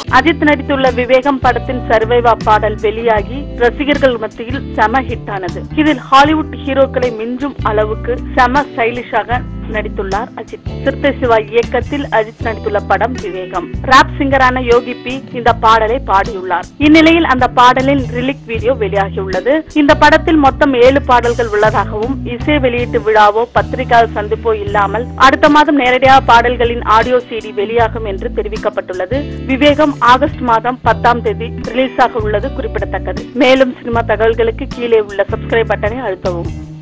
அஜித் நடித்துள்ள விவேகம் படத்தின் சர்வைவா பாடல் வெளியாகி ரசிகர்கள் மத்தியில் செம ஹிட் ஆனது இதில் ஹாலிவுட் ஹீரோக்களை மிஞ்சும் அளவுக்கு செம ஸ்டைலிஷாக நடித்துள்ளார் அஜித் சிறுத்தை சிவா இயக்கத்தில் அஜித் நடித்துள்ள படம் விவேகம் ராப் சிங்கரான யோகி பி இந்த பாடலை பாடியுள்ளார் இந்நிலையில் அந்த பாடலின் ரிலிக் வீடியோ வெளியாகியுள்ளது இந்த படத்தில் மொத்தம் ஏழு பாடல்கள் உள்ளதாகவும் இசை வெளியீட்டு விழாவோ பத்திரிகை சந்திப்போ இல்லாமல் அடுத்த மாதம் நேரடியாக பாடல்களின் ஆடியோ சிடி வெளியாகும் என்று தெரிவிக்கப்பட்டுள்ளது விவேகம் ஆகஸ்ட் மாதம் பத்தாம் தேதி ரிலீஸ் ஆக உள்ளது குறிப்பிடத்தக்கது மேலும் சினிமா தகவல்களுக்கு கீழே உள்ள சப்ஸ்கிரைப் பட்டனை அழுத்தவும்